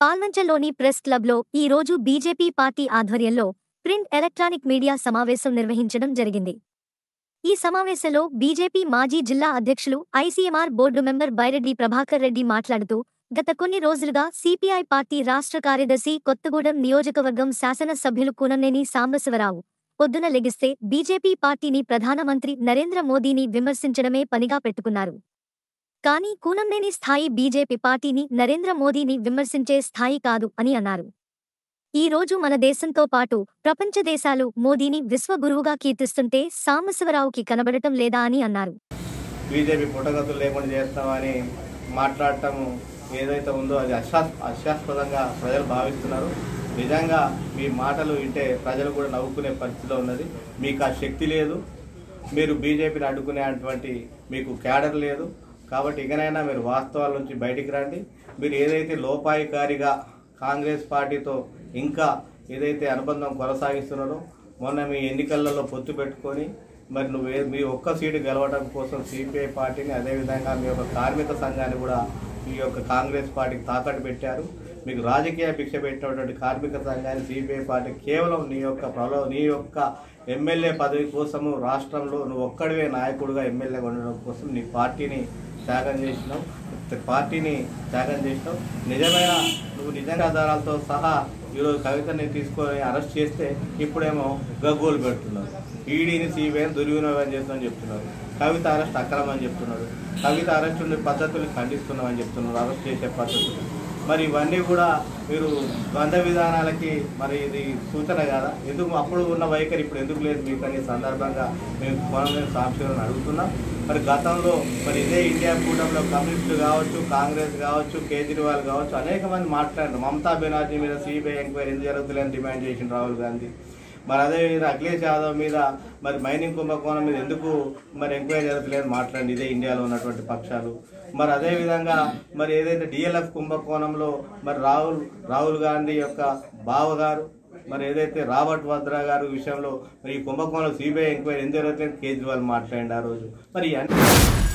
పాల్వంచలోని press క్లబ్లో ఈ రోజు బీజేపీ పార్టీ ఆధ్వర్యంలో ప్రింట్ ఎలక్ట్రానిక్ మీడియా సమావేశం నిర్వహించడం జరిగింది ఈ సమావేశంలో బీజేపీ మాజీ జిల్లా అధ్యక్షులు ICMR board member Byreddy Prabhakar Reddy మాట్లాడుతూ గత కొన్ని రోజులుగా సిపిఐ పార్టీ రాష్ట్ర కార్యదర్శి కొత్తగూడెం నియోజకవర్గం శాసనసభ్యులు కూనంనేని సాంబశివరావు పొద్దున లెగిస్తే బీజేపీ పార్టీని ప్రధానమంత్రి నరేంద్ర మోదీని విమర్శించడమే పనిగా పెట్టుకున్నారు కానీ కూనంనేని స్థాయి బీజేపీ పార్టీని నరేంద్ర మోదీని విమర్శించే స్థాయి కాదు అని అన్నారు ఈ రోజు మన దేశంతో పాటు ప్రపంచ దేశాలు మోదీని విశ్వగురువుగా కీర్తిస్తుంటే సాంబశివరావుకి కనబడటం లేదా అని అన్నారు బీజేపీ పుట్టగతులు లేకుండా చేస్తామని మాట్లాడటం ఏదైతే ఉందో అది అశా అశాస్పదంగా ప్రజలు భావిస్తున్నారు నిజంగా మీ మాటలు వింటే ప్రజలు కూడా నవ్వుకునే పరిస్థితిలో ఉన్నది మీకు ఆ శక్తి లేదు మీరు బీజేపీని అడ్డుకునేటువంటి మీకు క్యాడర్ లేదు కాబట్టి ఇకనైనా మీరు వాస్తవాల నుంచి బయటికి రండి మీరు ఏదైతే లోపాయికారిగా కాంగ్రెస్ పార్టీతో ఇంకా ఏదైతే అనుబంధం కొనసాగిస్తున్నారో మొన్న మీ ఎన్నికలలో పొత్తు పెట్టుకొని మరి నువ్వు ఏ- మీ ఒక్క సీటు గెలవడం కోసం సిపిఐ పార్టీని అదేవిధంగా మీ యొక్క కార్మిక సంఘాన్ని కూడా ఈ యొక్క కాంగ్రెస్ పార్టీకి తాకట్టు పెట్టారు మీకు రాజకీయ భిక్ష పెట్టినటువంటి కార్మిక సంఘాన్ని సిపిఐ పార్టీ కేవలం నీ యొక్క ప్రలో నీ యొక్క ఎమ్మెల్యే పదవి కోసము రాష్ట్రంలో నువ్వు ఒక్కడివే నాయకుడిగా ఎమ్మెల్యేగా ఉండడం కోసం నీ పార్టీని త్యాగం చేసినావు పార్టీని త్యాగం చేసినావు నిజమైన నువ్వు నిజంగా ఆధారాలతో సహా ఈరోజు కవితని తీసుకొని అరెస్ట్ చేస్తే ఇప్పుడేమో గగ్గోలు పెడుతున్నారు ఈడీని సిబిఐని దుర్వినియోగం చేస్తుందని చెప్తున్నారు కవిత అరెస్ట్ అక్రమం అని చెప్తున్నారు కవిత అరెస్ట్ ఉండే పద్ధతులు ఖండిస్తున్నామని చెప్తున్నారు అరెస్ట్ చేసే పద్ధతులు మరి ఇవన్నీ కూడా మీరు ద్వంద్వ విధానాలకి మరి ఇది సూచన కదా ఎందుకు అప్పుడు ఉన్న వైఖరి ఇప్పుడు ఎందుకు లేదు మీకు అనే సందర్భంగా మేము కొనలేని సాక్షులను అడుగుతున్నాం మరి గతంలో మరి ఇదే ఇండియా కూటమిలో కమ్యూనిస్టులు కావచ్చు కాంగ్రెస్ కావచ్చు కేజ్రీవాల్ కావచ్చు అనేక మంది మాట్లాడారు మమతా బెనర్జీ మీద సిబిఐ ఎంక్వైరీ ఎందుకు జరుగుతుందని డిమాండ్ చేసిన రాహుల్ గాంధీ మరి అదేవిధంగా అఖిలేష్ యాదవ్ మీద మరి మైనింగ్ కుంభకోణం మీద ఎందుకు మరి ఎంక్వైరీ జరగలేదు మాట్లాడండి ఇదే ఇండియాలో ఉన్నటువంటి పక్షాలు మరి అదేవిధంగా మరి ఏదైతే డిఎల్ఎఫ్ కుంభకోణంలో మరి రాహుల్ రాహుల్ గాంధీ యొక్క బావగారు మరి ఏదైతే రాబర్ట్ వద్రా గారు విషయంలో మరి ఈ కుంభకోణంలో సిబిఐ ఎంక్వైరీ ఎందుకు జరగలేదు కేజ్రీవాల్ మాట్లాడండి ఆ రోజు మరి ఇవన్నీ